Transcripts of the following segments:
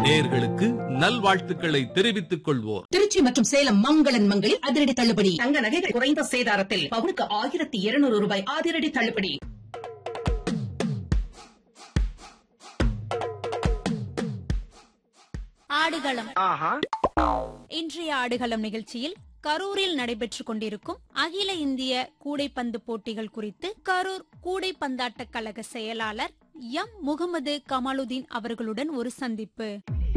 நேர்களுக்கு நல்வாழ்த்துக்களை தெரிவித்துக் கொள்வோர் திருச்சி மற்றும் சேலம் மங்களன் மங்களில் அதிரடி தள்ளுபடி தங்க நகைகள் குறைந்த சேதாரத்தில் பவுனுக்கு ஆயிரத்தி இருநூறு ரூபாய் அதிரடி தள்ளுபடி ஆடுகளம் இன்றைய ஆடுகளம் நிகழ்ச்சியில் கரூரில் நடைபெற்றுக் கொண்டிருக்கும் அகில இந்திய கூடைப்பந்து போட்டிகள் குறித்து கரூர் கூடைப்பந்தாட்ட கழக செயலாளர் எம் முகமது கமாலுதீன் அவர்களுடன் ஒரு சந்திப்பு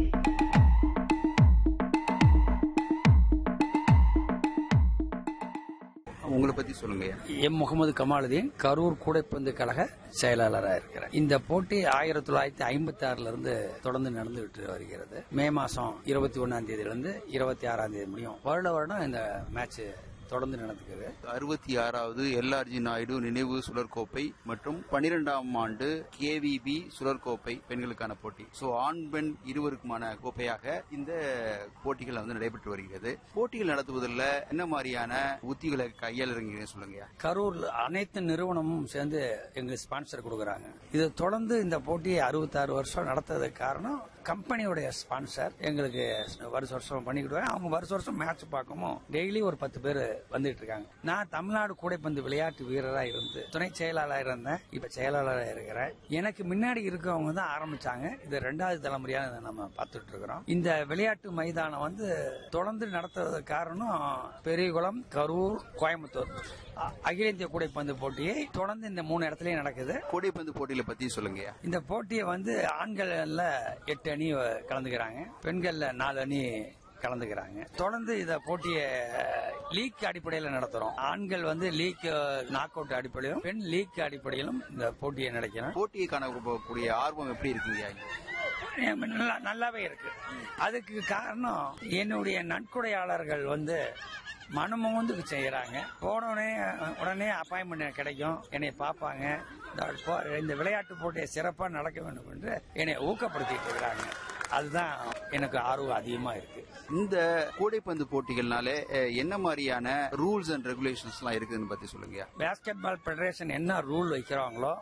உங்களை பத்தி சொல்லுங்க எம் முகமது கமாலுதீன் கரூர் கூடைப்பந்து கழக செயலாளராக இருக்கிறேன் இந்த போட்டி ஆயிரத்தி தொள்ளாயிரத்தி ஐம்பத்தி ஆறுல இருந்து தொடர்ந்து நடந்துகிட்டு வருகிறது மே மாசம் இருபத்தி ஒன்னாம் தேதியில இருந்து இருபத்தி ஆறாம் தேதி முடியும் வருட வருடம் இந்த மேட்ச் தொடர்ந்து நடந்துக்குது அறுபத்தி ஆறாவது எல்ஆர்ஜி நாயுடு நினைவு சுழற்கோப்பை மற்றும் பனிரெண்டாம் ஆண்டு கேவிபி சுழற்கோப்பை பெண்களுக்கான போட்டி சோ ஆண் பெண் இருவருக்குமான கோப்பையாக இந்த போட்டிகள் வந்து நடைபெற்று வருகிறது போட்டிகள் நடத்துவதில் என்ன மாதிரியான உத்திகளை கையாளுறீங்க சொல்லுங்க கரூர் அனைத்து நிறுவனமும் சேர்ந்து எங்களுக்கு ஸ்பான்சர் கொடுக்கறாங்க இது தொடர்ந்து இந்த போட்டியை அறுபத்தாறு வருஷம் நடத்துறதுக்கு காரணம் கம்பெனியோடைய ஸ்பான்சர் எங்களுக்கு வருஷ வருஷம் பண்ணிக்கிட்டு அவங்க வருஷ வருஷம் மேட்ச் பார்க்கவும் டெய்லி ஒரு பத்து பேர் வந்துட்டு இருக்காங்க நான் தமிழ்நாடு கூடைப்பந்து விளையாட்டு வீரரா இருந்து துணை செயலாளராக இருந்தேன் இப்ப செயலாளராக இருக்கிறேன் எனக்கு முன்னாடி இருக்கவங்க தான் ஆரம்பிச்சாங்க இது ரெண்டாவது தலைமுறையா இதை நம்ம பார்த்துட்டு இருக்கிறோம் இந்த விளையாட்டு மைதானம் வந்து தொடர்ந்து நடத்துறதுக்கு காரணம் பெரியகுளம் கரூர் கோயம்புத்தூர் அ- அகில இந்திய கூடைப்பந்து போட்டியை தொடர்ந்து இந்த மூணு இடத்துலயும் நடக்குது கூடைப்பந்து போட்டிகளை பத்தி சொல்லுங்க இந்த போட்டியை வந்து ஆண்கள்ல எட்டு அணி கலந்துக்கிறாங்க பெண்கள்ல நாலு அணி கலந்துக்கிறாங்க தொடர்ந்து இந்த போட்டியை லீக் அடிப்படையில் நடத்துறோம் ஆண்கள் வந்து லீக் நாக் அவுட் அடிப்படையிலும் பெண் லீக் அடிப்படையிலும் இந்த போட்டியை நடக்கிறோம் போட்டியை காணக்கூடிய ஆர்வம் எப்படி இருக்குங்க நல்லா நல்லாவே இருக்கு அதுக்கு காரணம் என்னுடைய நன்கொடையாளர்கள் வந்து மனமுந்து செய்யறாங்க போனோடனே உடனே அப்பாயின்மெண்ட் கிடைக்கும் என்னை பார்ப்பாங்க இந்த போ- இந்த விளையாட்டு போட்டியை சிறப்பாக நடக்க வேண்டும் என்று என்னை ஊக்கப்படுத்திட்டு இருக்கிறாங்க அதுதான் எனக்கு ஆர்வம் அதிகமா இருக்கு இந்த கூடைப்பந்து போட்டிகள்னாலே அஹ், என்ன மாதிரியான ரூல்ஸ் அண்ட் ரெகுலேஷன்ஸ் எல்லாம் இருக்குதுன்னு பத்தி சொல்லுங்க பேஸ்கெட் பால் ஃபெடரேஷன் என்ன ரூல் வைக்கிறாங்களோ